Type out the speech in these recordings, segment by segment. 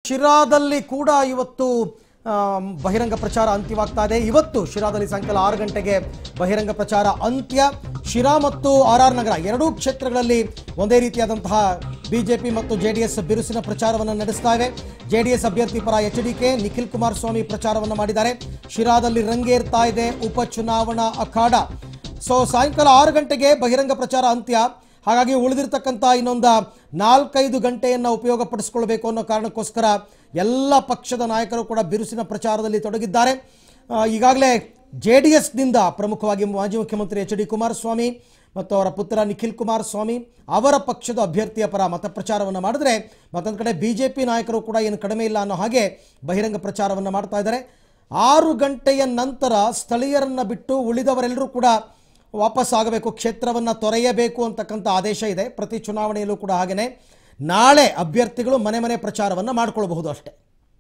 ಶಿರಾದಲ್ಲಿ ಕೂಡ ಇವತ್ತು ಆ, ಬಹಿರಂಗ ಪ್ರಚಾರ ಅಂತ್ಯವಾಗ್ತಾ ಇದೆ ಇವತ್ತು ಶಿರಾದಲ್ಲಿ ಸಾಯಂಕಾಲ ಆರು ಗಂಟೆಗೆ ಬಹಿರಂಗ ಪ್ರಚಾರ ಅಂತ್ಯ ಶಿರಾ ಮತ್ತು ಆರ್ ಆರ್ ನಗರ ಎರಡೂ ಕ್ಷೇತ್ರಗಳಲ್ಲಿ ಒಂದೇ ರೀತಿಯಾದಂತಹ ಬಿಜೆಪಿ ಮತ್ತು ಜೆಡಿಎಸ್ ಬಿರುಸಿನ ಪ್ರಚಾರವನ್ನು ನಡೆಸ್ತಾ ಇವೆ ಜೆಡಿಎಸ್ ಅಭ್ಯರ್ಥಿ ಪರ H D K Nikhil Kumaraswamy ಪ್ರಚಾರವನ್ನು ಮಾಡಿದ್ದಾರೆ ಶಿರಾದಲ್ಲಿ ರಂಗೇರ್ತಾ ಇದೆ ಉಪಚುನಾವಣಾ ಅಖಾಡ ಸೊ ಸಾಯಂಕಾಲ ಆರು ಗಂಟೆಗೆ ಬಹಿರಂಗ ಪ್ರಚಾರ ಅಂತ್ಯ ಹಾಗಾಗಿ ಉಳಿದಿರ್ತಕ್ಕಂಥ ಇನ್ನೊಂದು ನಾಲ್ಕೈದು ಗಂಟೆಯನ್ನು ಉಪಯೋಗಪಡಿಸ್ಕೊಳ್ಬೇಕು ಅನ್ನೋ ಕಾರಣಕ್ಕೋಸ್ಕರ ಎಲ್ಲ ಪಕ್ಷದ ನಾಯಕರು ಕೂಡ ಬಿರುಸಿನ ಪ್ರಚಾರದಲ್ಲಿ ತೊಡಗಿದ್ದಾರೆ ಆ, ಈಗಾಗಲೇ ಜೆ ಡಿ ಎಸ್ನಿಂದ ಪ್ರಮುಖವಾಗಿ ಮಾಜಿ ಮುಖ್ಯಮಂತ್ರಿ ಎಚ್ ಡಿ ಕುಮಾರಸ್ವಾಮಿ ಮತ್ತು ಅವರ ಪುತ್ರ ನಿಖಿಲ್ ಕುಮಾರಸ್ವಾಮಿ ಅವರ ಪಕ್ಷದ ಅಭ್ಯರ್ಥಿಯ ಪರ ಮತ ಪ್ರಚಾರವನ್ನು ಮಾಡಿದ್ರೆ ಮತ್ತೊಂದು ಕಡೆ ಬಿ ಜೆ ಪಿ ನಾಯಕರು ಕೂಡ ಏನು ಕಡಿಮೆ ಇಲ್ಲ ಅನ್ನೋ ಹಾಗೆ ಬಹಿರಂಗ ಪ್ರಚಾರವನ್ನು ಮಾಡ್ತಾ ಇದ್ದಾರೆ ಆರು ಗಂಟೆಯ ನಂತರ ಸ್ಥಳೀಯರನ್ನು ಬಿಟ್ಟು ಉಳಿದವರೆಲ್ಲರೂ ಕೂಡ ವಾಪಸ್ ಆಗಬೇಕು ಕ್ಷೇತ್ರವನ್ನು ತೊರೆಯಬೇಕು ಅಂತಕ್ಕಂಥ ಆದೇಶ ಇದೆ ಪ್ರತಿ ಚುನಾವಣೆಯಲ್ಲೂ ಕೂಡ ಹಾಗೆಯೇ ನಾಳೆ ಅಭ್ಯರ್ಥಿಗಳು ಮನೆ ಮನೆ ಪ್ರಚಾರವನ್ನು ಮಾಡಿಕೊಳ್ಬಹುದು ಅಷ್ಟೇ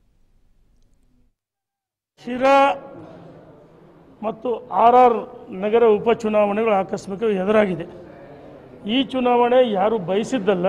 ಶಿರಾ ಮತ್ತು ಆರ್ ಆರ್ ನಗರ ಉಪಚುನಾವಣೆಗಳು ಆಕಸ್ಮಿಕ ಎದುರಾಗಿದೆ ಈ ಚುನಾವಣೆ ಯಾರು ಬಯಸಿದ್ದಲ್ಲ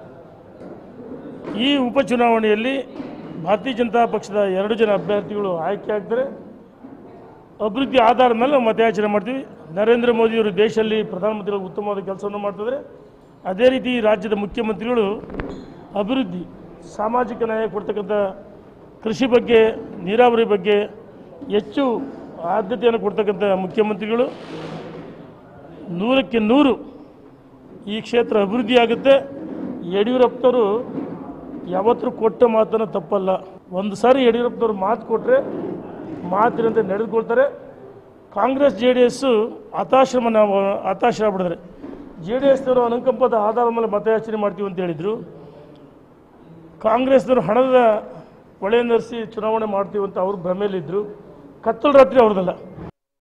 ಈ ಉಪಚುನಾವಣೆಯಲ್ಲಿ ಭಾರತೀಯ ಜನತಾ ಪಕ್ಷದ ಎರಡು ಜನ ಅಭ್ಯರ್ಥಿಗಳು ಆಯ್ಕೆ ಆಗ್ತಾರೆ ಅಭಿವೃದ್ಧಿ ಆಧಾರದ ಮೇಲೆ ನಾವು ಮತಯಾಚನೆ ಮಾಡ್ತೀವಿ ನರೇಂದ್ರ ಮೋದಿಯವರು ದೇಶದಲ್ಲಿ ಪ್ರಧಾನಮಂತ್ರಿಗಳು ಉತ್ತಮವಾದ ಕೆಲಸವನ್ನು ಮಾಡ್ತಿದ್ದಾರೆ ಅದೇ ರೀತಿ ಈ ರಾಜ್ಯದ ಮುಖ್ಯಮಂತ್ರಿಗಳು ಅಭಿವೃದ್ಧಿ ಸಾಮಾಜಿಕ ನ್ಯಾಯ ಕೊಡ್ತಕ್ಕಂಥ ಕೃಷಿ ಬಗ್ಗೆ ನೀರಾವರಿ ಬಗ್ಗೆ ಹೆಚ್ಚು ಆದ್ಯತೆಯನ್ನು ಕೊಡ್ತಕ್ಕಂಥ ಮುಖ್ಯಮಂತ್ರಿಗಳು ನೂರಕ್ಕೆ ನೂರು ಈ ಕ್ಷೇತ್ರ ಅಭಿವೃದ್ಧಿ ಆಗುತ್ತೆ ಯಡಿಯೂರಪ್ಪನವರು ಯಾವತ್ತೂ ಕೊಟ್ಟ ಮಾತನ್ನು ತಪ್ಪಲ್ಲ ಒಂದು ಸಾರಿ ಯಡಿಯೂರಪ್ಪನವ್ರು ಮಾತು ಕೊಟ್ಟರೆ ಮಾತಿನಂತೆ ನಡೆದುಕೊಳ್ತಾರೆ ಕಾಂಗ್ರೆಸ್ ಜೆ ಡಿ ಎಸ್ಸು ಹತಾಶ್ರಮನ ಹತಾಶ ಆಗ್ಬಿಡಿದ್ರೆ ಜೆ ಡಿ ಎಸ್ನವರು ಅನುಕಂಪದ ಆಧಾರದ ಮೇಲೆ ಮತಯಾಚನೆ ಮಾಡ್ತೀವಿ ಅಂತ ಹೇಳಿದರು ಕಾಂಗ್ರೆಸ್ನವರು ಹಣದ ಹೊಳೆ ನರಿಸಿ ಚುನಾವಣೆ ಮಾಡ್ತೀವಿ ಅಂತ ಅವರು ಭ್ರಮೆಯಲ್ಲಿದ್ದರು ಕತ್ತಲು ರಾತ್ರಿ ಅವ್ರದ್ದಲ್ಲ